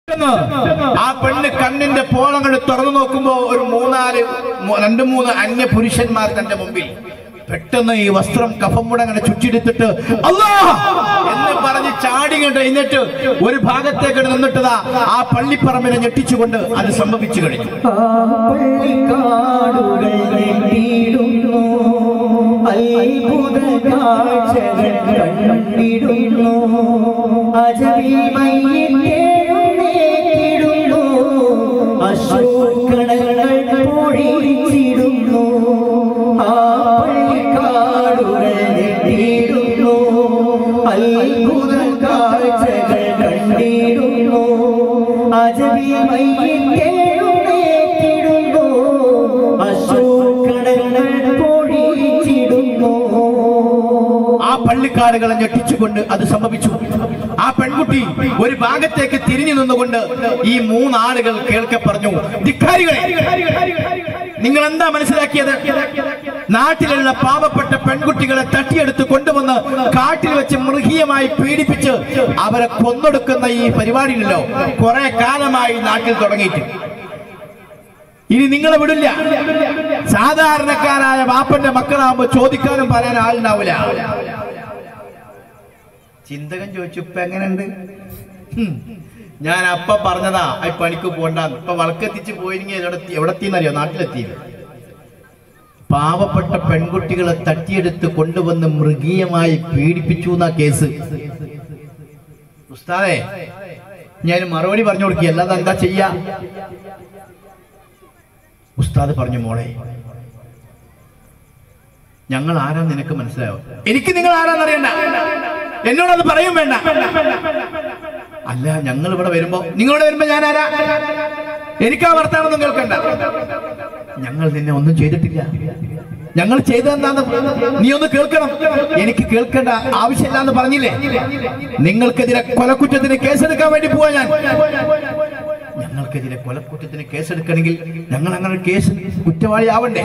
പെട്ടെന്ന് ആ പെണ്ണ് കണ്ണിന്റെ പോളങ്ങൾ തുറന്നു നോക്കുമ്പോ ഒരു മൂന്നാല് മൂ- രണ്ട് മൂന്ന് അന്യ പുരുഷന്മാർ തന്റെ മുമ്പിൽ പെട്ടെന്ന് ഈ വസ്ത്രം കഫം അങ്ങനെ ചുറ്റിയെടുത്തിട്ട് അല്ലാ എന്ന് പറഞ്ഞ് ചാടി കണ്ട് എന്നിട്ട് ഒരു ഭാഗത്തേക്ക് നിന്നിട്ടതാ ആ പള്ളിപ്പറമ്പിനെ ഞെട്ടിച്ചുകൊണ്ട് അത് സംഭവിച്ചു കഴിഞ്ഞു പള്ളിക്കാടുകൾ നീട്ടിയിടുന്നു അത്ഭുത കാഴ്ചകൾ കണ്ടിടുന്നു അജവിമയിടുന്നു അശോകണങ്ങൾ പൊഴിച്ചിടുന്നു ആ പള്ളിക്കാടുകൾ നീട്ടിയിടുന്നു അത്ഭുത കാഴ്ചകൾ കണ്ടിടുന്നു അജവിമയിടുന്നു അശോകണങ്ങൾ പൊഴിച്ചിടുന്നു ആ പള്ളിക്കാടുകളെ ഞെട്ടിച്ചുകൊണ്ട് അത് സംഭവിച്ചു ആ പെൺകുട്ടി ഒരു ഭാഗത്തേക്ക് തിരിഞ്ഞു നിന്നുകൊണ്ട് ഈ മൂന്നാളുകൾ കേൾക്കെ പറഞ്ഞു ധിക്കാരികളെ നിങ്ങൾ എന്താ മനസ്സിലാക്കിയത് നാട്ടിലുള്ള പാവപ്പെട്ട പെൺകുട്ടികളെ തട്ടിയെടുത്ത് കൊണ്ടുവന്ന് കാട്ടിൽ വെച്ച് മൃഗീയമായി പീഡിപ്പിച്ച് അവരെ കൊന്നൊടുക്കുന്ന ഈ പരിപാടിയിലല്ലോ കുറെ കാലമായി നാട്ടിൽ തുടങ്ങിയിട്ട് ഇനി നിങ്ങളെ വിടില്ല സാധാരണക്കാരായ ബാപ്പന്റെ മക്കളാകുമ്പോ ചോദിക്കാനും പറയാൻ ആളുണ്ടാവില്ല ചിന്തകൻ ചോദിച്ചു ഇപ്പൊ എങ്ങനെയുണ്ട് ഹും. ഞാൻ അപ്പ പറഞ്ഞതാ ഈ പണിക്ക് പോണ്ട ഇപ്പൊ വളക്കെത്തിച്ച് പോയിരുന്നെങ്കിൽ എവിടെ എവിടെ എത്തിയെന്നറിയോ നാട്ടിലെത്തിയത് പാവപ്പെട്ട പെൺകുട്ടികളെ തട്ടിയെടുത്ത് കൊണ്ടുവന്ന് മൃഗീയമായി പീഡിപ്പിച്ചു എന്നാ കേസ് ഉസ്താദേ ഞാൻ മറുപടി പറഞ്ഞു കൊടുക്കുക അല്ലാതെ എന്താ ചെയ്യാ ഉസ്താദ് പറഞ്ഞു മോളെ ഞങ്ങൾ ആരാ നിനക്ക് മനസ്സിലായോ എനിക്ക് നിങ്ങൾ ആരാന്നറിയണ്ട എന്നോടത് പറയും വേണ്ട അല്ല ഞങ്ങൾ ഇവിടെ വരുമ്പോ നിങ്ങളിവിടെ വരുമ്പോ ഞാൻ ആരാ എനിക്ക് ആ വർത്താനൊന്നും കേൾക്കണ്ട ഞങ്ങൾ നിന്നെ ഒന്നും ചെയ്തിട്ടില്ല ഞങ്ങൾ ചെയ്തതെന്താന്ന് നീ ഒന്ന് കേൾക്കണം എനിക്ക് കേൾക്കേണ്ട ആവശ്യമില്ല എന്ന് പറഞ്ഞില്ലേ നിങ്ങൾക്കെതിരെ കൊലക്കുറ്റത്തിന് കേസെടുക്കാൻ വേണ്ടി പോവാ ഞാൻ ഞങ്ങൾക്കെതിരെ കൊലക്കുറ്റത്തിന് കേസെടുക്കണമെങ്കിൽ ഞങ്ങൾ അങ്ങനെ ഒരു കേസ് കുറ്റവാളിയാവണ്ടേ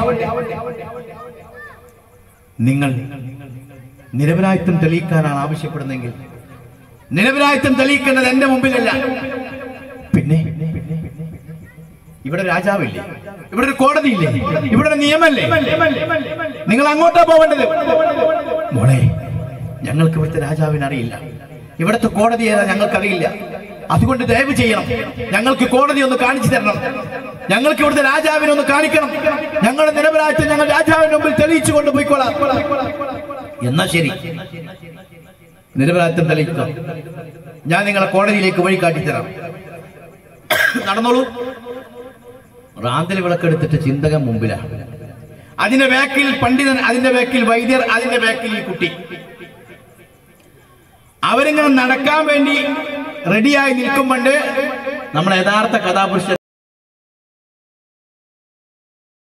നിങ്ങൾ നിരപരാധിത്വം തെളിയിക്കാനാണ് ആവശ്യപ്പെടുന്നതെങ്കിൽ നിരപരാധിത്വം തെളിയിക്കേണ്ടത് എന്റെ മുമ്പിലല്ല പിന്നെ ഇവിടെ രാജാവില്ലേ ഇവിടെ ഒരു കോടതിയില്ലേ ഇവിടെ ഒരു നിയമല്ലേ നിങ്ങൾ അങ്ങോട്ടാ പോവേണ്ടത് മോളെ ഞങ്ങൾക്ക് ഇവിടുത്തെ രാജാവിനെ അറിയില്ല ഇവിടുത്തെ കോടതി ഏതാ ഞങ്ങൾക്കറിയില്ല അതുകൊണ്ട് ദയവ് ചെയ്യണം ഞങ്ങൾക്ക് കോടതി ഒന്ന് കാണിച്ചു തരണം ഞങ്ങൾക്ക് ഇവിടുത്തെ രാജാവിനെ ഒന്ന് കാണിക്കണം ഞങ്ങളുടെ നിരപരാധിത്വം ഞങ്ങൾ രാജാവിന് മുമ്പിൽ തെളിയിച്ചു കൊണ്ട് പോയിക്കോളാം എന്നാ ശരി നിരപരാധിത്വം തെളിയിക്കുക ഞാൻ നിങ്ങളെ കോടതിയിലേക്ക് വഴി കാട്ടിത്തരാം നടന്നോളൂ റാന്തൽ വിളക്കെടുത്തിട്ട് ചിന്തകൻ മുമ്പിലാണ് അതിന്റെ ബാക്കിൽ പണ്ഡിതൻ അതിന്റെ ബാക്കിൽ വൈദ്യർ അതിന്റെ ബാക്കിൽ ഈ കുട്ടി അവരിങ്ങനെ നടക്കാൻ വേണ്ടി റെഡിയായി നിൽക്കുമ്പോണ്ട് നമ്മുടെ യഥാർത്ഥ കഥാപുരുഷൻ